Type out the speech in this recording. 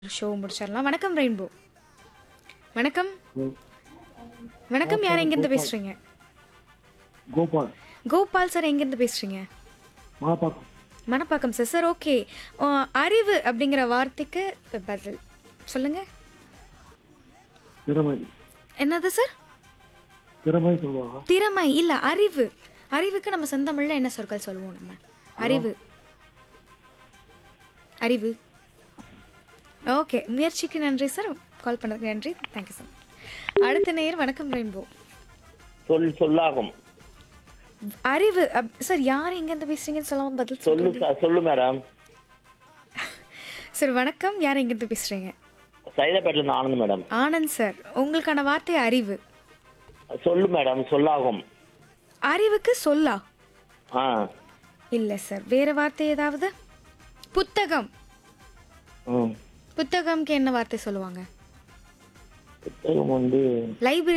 show முடிச்சிடலாம் வணக்கம் rainbow வணக்கம் வணக்கம் யார் எங்கேருந்து பேசுறீங்க கோபால் கோபால் சார் எங்கேருந்து பேசுறீங்க Mappakkam Manappakkam sir sir okay அறிவு அப்படிங்கிற வார்த்தைக்கு பதில் சொல்லுங்க திறமை என்னது சார் திறமை சொல்லுவாங்க திறமை இல்ல அறிவு அறிவுக்கு நம்ம செந்தமிழ்ல என்ன சொற்கள் சொல்லுவோம் நம்ம அறிவு அறிவு ஓகே முயற்சிக்கு நன்றி சார் கால் பண்ணதுக்கு நன்றி தேங்க்யூ சார் அடுத்த நேர் வணக்கம் ரெயின்போ சொல் சொல்லாகும் அறிவு அப்- சார் யார் எங்கேருந்து பேசுறீங்கன்னு சொல்லாம பதில் சொல்லு சொல்லுங்க ச- சொல்லு மேடம் சார் வணக்கம் யார் எங்கேருந்து பேசுறீங்க சைதாப்பேட்டில இருந்து ஆனந்த் மேடம் ஆனந்த் சார் உங்களுக்கான வார்த்தை அறிவு சொல்லு மேடம் சொல்லாகும் அறிவுக்கு சொல்லா ஆ இல்லை சார் வேற வார்த்தை ஏதாவது புத்தகம் ம் புத்தகம்க்கு என்ன வார்த்தை சொல்லுவாங்க புத்தகம் வந்து லைப்ரரி